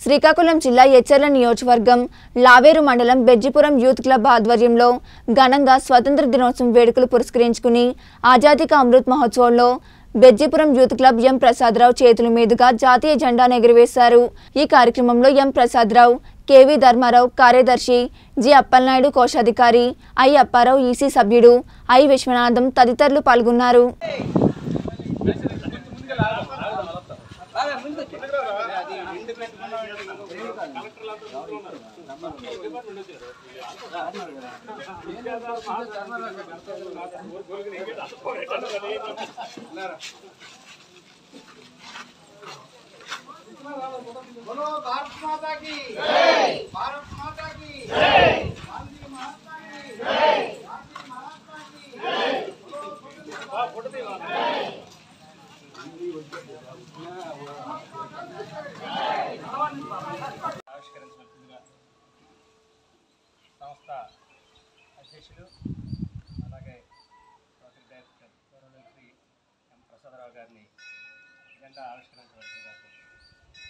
శ్రీకాకుళం జిల్లా ఎచ్చర్ల నియోజకవర్గం లావేరు మండలం బెజ్జిపురం యూత్ క్లబ్ ఆధ్వర్యంలో ఘనంగా స్వతంత్ర దినోత్సవం వేడుకలు పురస్కరించుకుని ఆజాదీ కా అమృత్ మహోత్సవంలో Bejjipuram youth club M Prasadarao చేతుల మీదుగా జాతీయ జెండాను ఎగురవేశారు ఈ కార్యక్రమంలో ఎం ప్రసాదరావు కెవి ధర్మారావు కార్యదర్శి జి అప్పలనాయుడు కోశాధికారి ఐ అప్పారావు ఈసీ సభ్యుడు ఐ విశ్వనాథం తదితరులు పాల్గొన్నారు बोलो भारत माता की जय भारत माता की जय गांधी महात्मा की जय गांधी महात्मा की जय ఆవిష్కరించినట్లుగా సంస్థ అధ్యక్షుడు అలాగే రోటరీ డైరెక్టర్ గౌరవమంత్రి ఎం ప్రసాదరావు గారిని జెండా ఆవిష్కరించవలసిందిగా కోరుతున్నాను.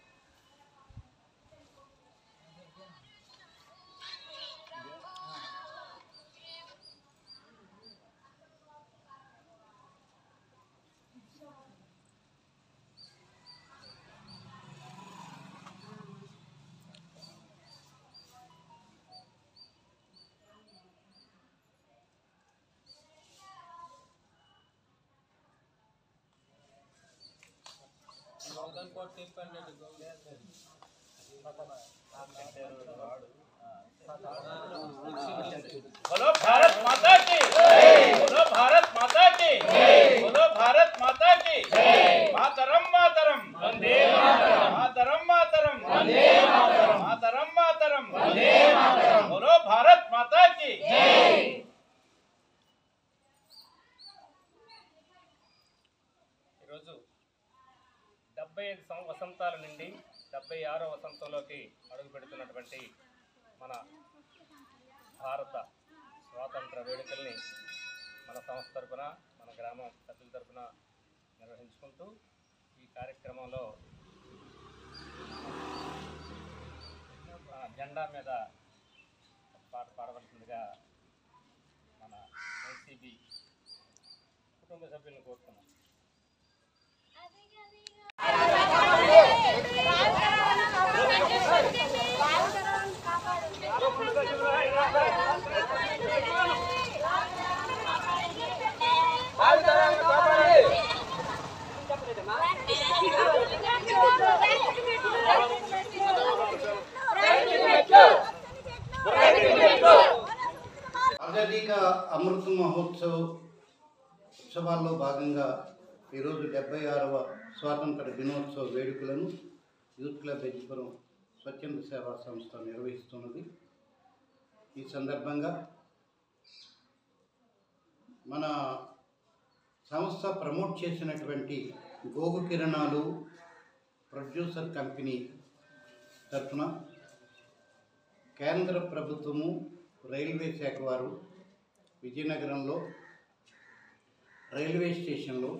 बोलो भारत माता की बोलो भारत माता की बोलो भारत माता की मातरम मातरम वंदे मातरम मातरम मातरम वंदे मातरम मातरम मातरम वंदे मातरम बोलो भारत माता की ఈరోజు డెబ్బై ఐదు సం వసంతాల నుండి డెబ్బై ఆరో వసంతంలోకి అడుగు పెడుతున్నటువంటి మన భారత స్వాతంత్ర వేడుకల్ని మన సంస్థ తరపున మన గ్రామం సభ్యుల తరపున నిర్వహించుకుంటూ ఈ కార్యక్రమంలో ఆ, జెండా మీద ఒక పాట పాడవలసిందిగా మన ఎన్సీబీ కుటుంబ సభ్యులను కోరుతున్నాం ఆజాదీ కా అమృత మహోత్సవ్ ఉత్సవాల్లో భాగంగా ఈరోజు డెబ్బై ఆరవ స్వాతంత్ర దినోత్సవ వేడుకలను యూత్ క్లబ్ బెజ్జిపురం స్వచ్ఛంద సేవా సంస్థ నిర్వహిస్తున్నది ఈ సందర్భంగా మన సంస్థ ప్రమోట్ చేసినటువంటి గోగు కిరణాలు ప్రొడ్యూసర్ కంపెనీ తరఫున కేంద్ర ప్రభుత్వము రైల్వే శాఖ వారు విజయనగరంలో రైల్వే స్టేషన్లో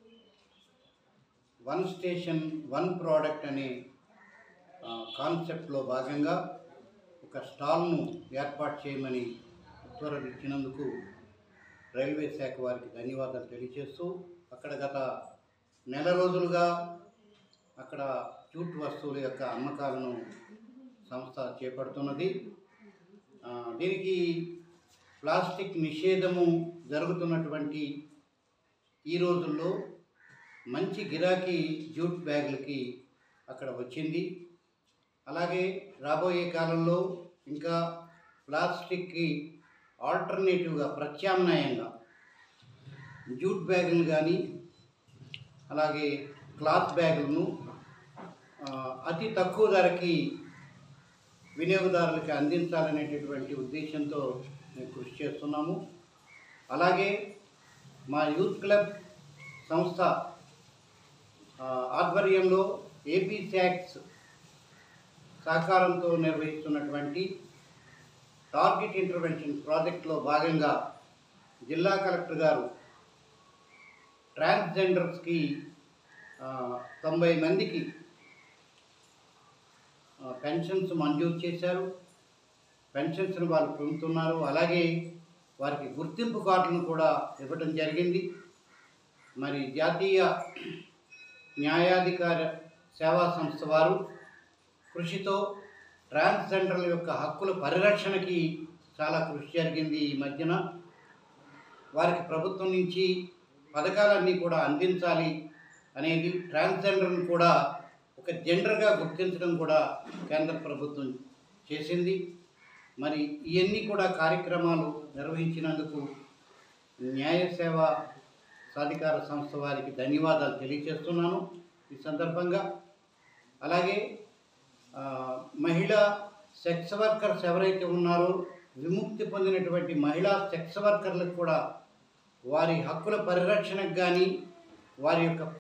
వన్ స్టేషన్ వన్ ప్రోడక్ట్ అనే ఆ, కాన్సెప్ట్లో భాగంగా ఒక స్టాల్ను ఏర్పాటు చేయమని ఉత్తర్వులు ఇచ్చినందుకు రైల్వే శాఖ వారికి ధన్యవాదాలు తెలియజేస్తూ అక్కడ గత నెల రోజులుగా అక్కడ జూట్ వస్తువుల యొక్క అమ్మకాలను సంస్థ చేపడుతున్నది ఆ, దీనికి ప్లాస్టిక్ నిషేధము జరుగుతున్నటువంటి ఈ రోజుల్లో మంచి గిరాకీ జూట్ బ్యాగులకి అక్కడ వచ్చింది అలాగే రాబోయే కాలంలో ఇంకా ప్లాస్టిక్కి ఆల్టర్నేటివ్గా ప్రత్యామ్నాయంగా జూట్ బ్యాగులు కానీ అలాగే క్లాత్ బ్యాగులను ఆ, అతి తక్కువ ధరకి వినియోగదారులకి అందించాలనేటటువంటి ఉద్దేశంతో మేము కృషి చేస్తున్నాము అలాగే మా యూత్ క్లబ్ సంస్థ ఆ, ఆధ్వర్యంలో ఏపీ శాక్స్ సహకారంతో నిర్వహిస్తున్నటువంటి టార్గెట్ ఇంటర్వెన్షన్ ప్రాజెక్టులో భాగంగా జిల్లా కలెక్టర్ గారు ట్రాన్స్జెండర్స్కి ఆ, తొంభై మందికి ఆ, పెన్షన్స్ మంజూరు చేశారు పెన్షన్స్ను వాళ్ళు పొందుతున్నారు అలాగే వారికి గుర్తింపు కార్డులను కూడా ఇవ్వడం జరిగింది మరి జాతీయ న్యాయాధికార సేవా సంస్థ వారు కృషితో ట్రాన్స్జెండర్ల యొక్క హక్కుల పరిరక్షణకి చాలా కృషి జరిగింది ఈ మధ్యన వారికి ప్రభుత్వం నుంచి పథకాలన్నీ కూడా అందించాలి అనేది ట్రాన్స్జెండర్ను కూడా ఒక జెండర్గా గుర్తించడం కూడా కేంద్ర ప్రభుత్వం చేసింది మరి ఇవన్నీ కూడా కార్యక్రమాలు నిర్వహించినందుకు న్యాయ సేవ సాధికార సంస్థ వారికి ధన్యవాదాలు తెలియజేస్తున్నాను ఈ సందర్భంగా అలాగే ఆ, మహిళా సెక్స్ వర్కర్స్ ఎవరైతే ఉన్నారో విముక్తి పొందినటువంటి మహిళా సెక్స్ వర్కర్లకు కూడా వారి హక్కుల పరిరక్షణకు కానీ వారి యొక్క